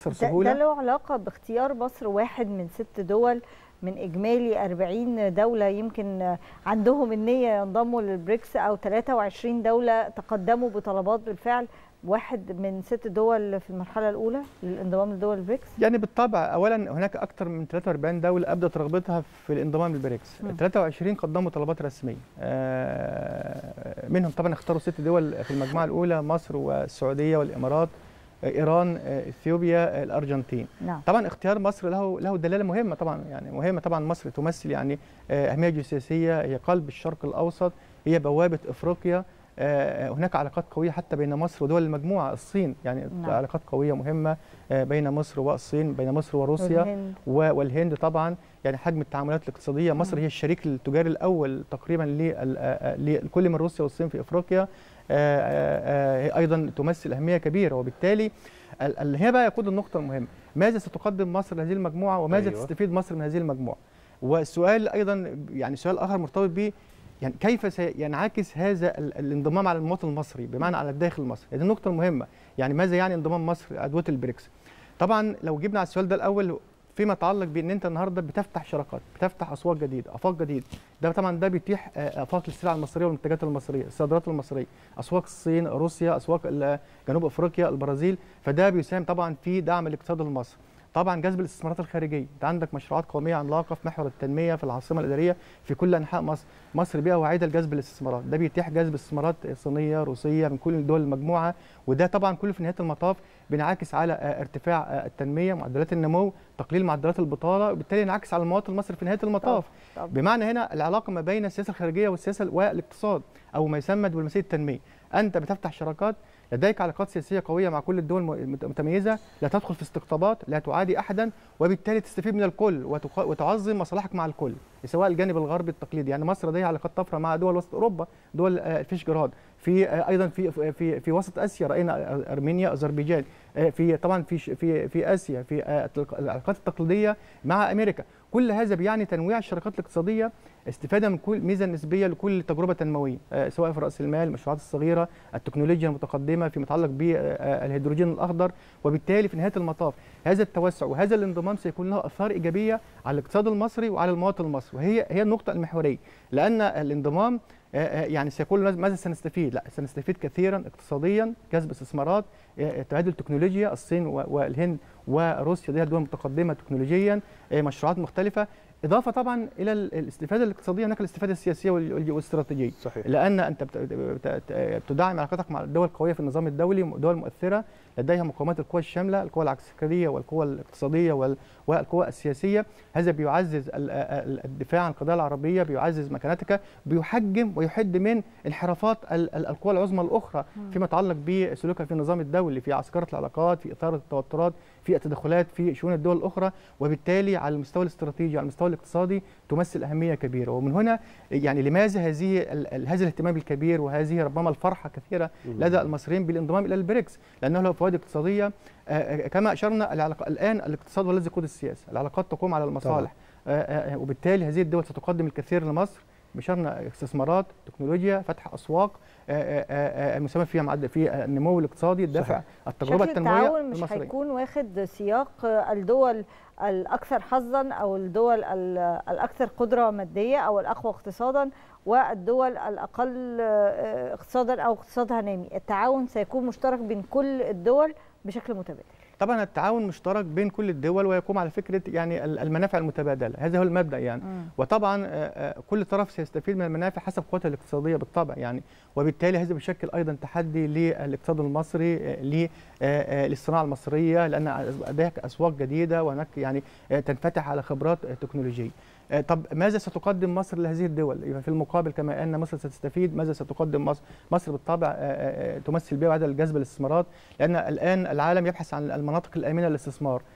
باكثر ده, سهوله ده له علاقه باختيار مصر واحد من ست دول من اجمالي 40 دوله يمكن عندهم النيه ينضموا للبريكس او 23 دوله تقدموا بطلبات بالفعل واحد من ست دول في المرحله الاولى للانضمام لدول البريكس يعني بالطبع اولا هناك اكثر من 43 دوله ابدت رغبتها في الانضمام للبريكس مم. 23 قدموا طلبات رسميه آه، منهم طبعا اختاروا ست دول في المجموعه الاولى مصر والسعوديه والامارات آه، ايران آه، اثيوبيا آه، الارجنتين نعم طبعا اختيار مصر له له دلاله مهمه طبعا يعني مهمه طبعا مصر تمثل يعني آه، اهميه جيوسياسيه هي قلب الشرق الاوسط هي بوابه افريقيا آه، هناك علاقات قويه حتى بين مصر ودول المجموعه الصين يعني نعم. علاقات قويه مهمه آه، بين مصر والصين بين مصر وروسيا والهند. و- والهند طبعا يعني حجم التعاملات الاقتصاديه مصر مم. هي الشريك التجاري الاول تقريبا لل- آه، لكل من روسيا والصين في افريقيا آه، آه، هي ايضا تمثل اهميه كبيره وبالتالي ال- ال- هي بقى يقود النقطه المهمه ماذا ستقدم مصر لهذه المجموعه وماذا أيوة. أيوة. تستفيد مصر من هذه المجموعه والسؤال ايضا يعني سؤال اخر مرتبط به يعني كيف سينعكس هذا ال- الانضمام على المواطن المصري بمعنى على الداخل المصري هذه النقطه المهمه يعني ماذا يعني انضمام مصر ادويه البريكس طبعا لو جبنا على السؤال ده الاول فيما يتعلق بان انت النهارده بتفتح شراكات بتفتح اسواق جديده افاق جديده ده طبعا ده بيتيح آه، افاق للسلع المصريه والمنتجات المصريه الصادرات المصريه اسواق الصين روسيا اسواق ال- جنوب افريقيا البرازيل فده بيساهم طبعا في دعم الاقتصاد المصري طبعا جذب الاستثمارات الخارجيه انت عندك مشروعات قوميه عملاقه في محور التنميه في العاصمه الاداريه في كل انحاء مصر مصر بيئه واعده لجذب الاستثمارات ده بيتيح جذب استثمارات صينيه روسيه من كل دول المجموعه وده طبعا كله في نهايه المطاف بينعكس على آه، ارتفاع آه، التنميه معدلات النمو تقليل معدلات البطاله وبالتالي ينعكس على المواطن المصري في نهايه المطاف طبعاً. بمعنى هنا العلاقه ما بين السياسه الخارجيه والسياسه والاقتصاد او ما يسمى دبلوماسيه التنميه انت بتفتح شراكات لديك علاقات سياسيه قويه مع كل الدول الم- المتميزه لا تدخل في استقطابات لا تعادي احدا وبالتالي تستفيد من الكل وتق- وتعظم مصالحك مع الكل سواء الجانب الغربي التقليدي يعني مصر لديها علاقات طفره مع دول وسط اوروبا دول آه، الفيشجراد في آه، ايضا في في في وسط اسيا راينا ارمينيا اذربيجان آه، في طبعا في ش- في في اسيا في آه، العلاقات التقليديه مع امريكا كل هذا بيعني تنويع الشراكات الاقتصاديه استفاده من كل ميزه نسبيه لكل تجربه تنمويه آه، سواء في راس المال المشروعات الصغيره التكنولوجيا المتقدمه فيما يتعلق بالهيدروجين الاخضر وبالتالي في نهايه المطاف هذا التوسع وهذا الانضمام سيكون له اثار ايجابيه على الاقتصاد المصري وعلى المواطن المصري وهي هي النقطه المحوريه لان الانضمام آه، آه، يعني سيكون ماذا- ماذا سنستفيد؟ لا سنستفيد كثيرا اقتصاديا جذب استثمارات آه، تبادل تكنولوجيا الصين و- والهند وروسيا دي دول متقدمه تكنولوجيا آه، مشروعات مختلفه اضافه طبعا الى ال- الاستفاده الاقتصاديه هناك الاستفاده السياسيه وال- وال- والاستراتيجيه صحيح لان انت بت- بت- بت- بتدعم علاقتك مع الدول القويه في النظام الدولي دول مؤثره لديها مقومات القوى الشامله القوى العسكريه والقوى الاقتصاديه وال- والقوى السياسيه هذا بيعزز ال- ال- الدفاع عن القضيه العربيه بيعزز مكانتك بيحجم ويحد من انحرافات ال- ال- القوى العظمى الاخرى فيما يتعلق بسلوكها في النظام الدولي في عسكره العلاقات في اثاره التوترات في التدخلات في شؤون الدول الاخرى وبالتالي على المستوى الاستراتيجي على المستوى الاقتصادي تمثل اهميه كبيره ومن هنا يعني لماذا هذه ال- ال- هذا الاهتمام الكبير وهذه ربما الفرحه كثيره لدى المصريين بالانضمام الى البريكس لانه له فوائد اقتصاديه آه، آه، كما اشرنا العلاقة الان الاقتصاد هو الذي يقود السياسه العلاقات تقوم على المصالح آه، آه، آه، وبالتالي هذه الدول ستقدم الكثير لمصر بشرنا استثمارات تكنولوجيا فتح اسواق آه، آه، آه، المساهمه فيها معدل في النمو الاقتصادي الدافع التجربه شكل التنمويه التعاون مش المصريه هيكون واخد سياق الدول الاكثر حظا او الدول ال- الاكثر قدره ماديه او الاقوى اقتصادا والدول الاقل آه، اقتصادا او اقتصادها نامي التعاون سيكون مشترك بين كل الدول بشكل متبادل طبعا التعاون مشترك بين كل الدول ويقوم على فكره يعني ال- المنافع المتبادله هذا هو المبدا يعني مم. وطبعا آه، آه، كل طرف سيستفيد من المنافع حسب قوته الاقتصاديه بالطبع يعني وبالتالي هذا بيشكل ايضا تحدي للاقتصاد المصري آه، ل- آه، آه، للصناعه المصريه لان لديك اسواق جديده وهناك يعني آه، تنفتح على خبرات آه، تكنولوجيه آه، طب ماذا ستقدم مصر لهذه الدول؟ يبقى في المقابل كما ان مصر ستستفيد ماذا ستقدم مصر؟ مصر بالطبع آه، آه، آه، تمثل بيئه واعده لجذب الاستثمارات لان الان العالم يبحث عن المناطق الامنه للاستثمار،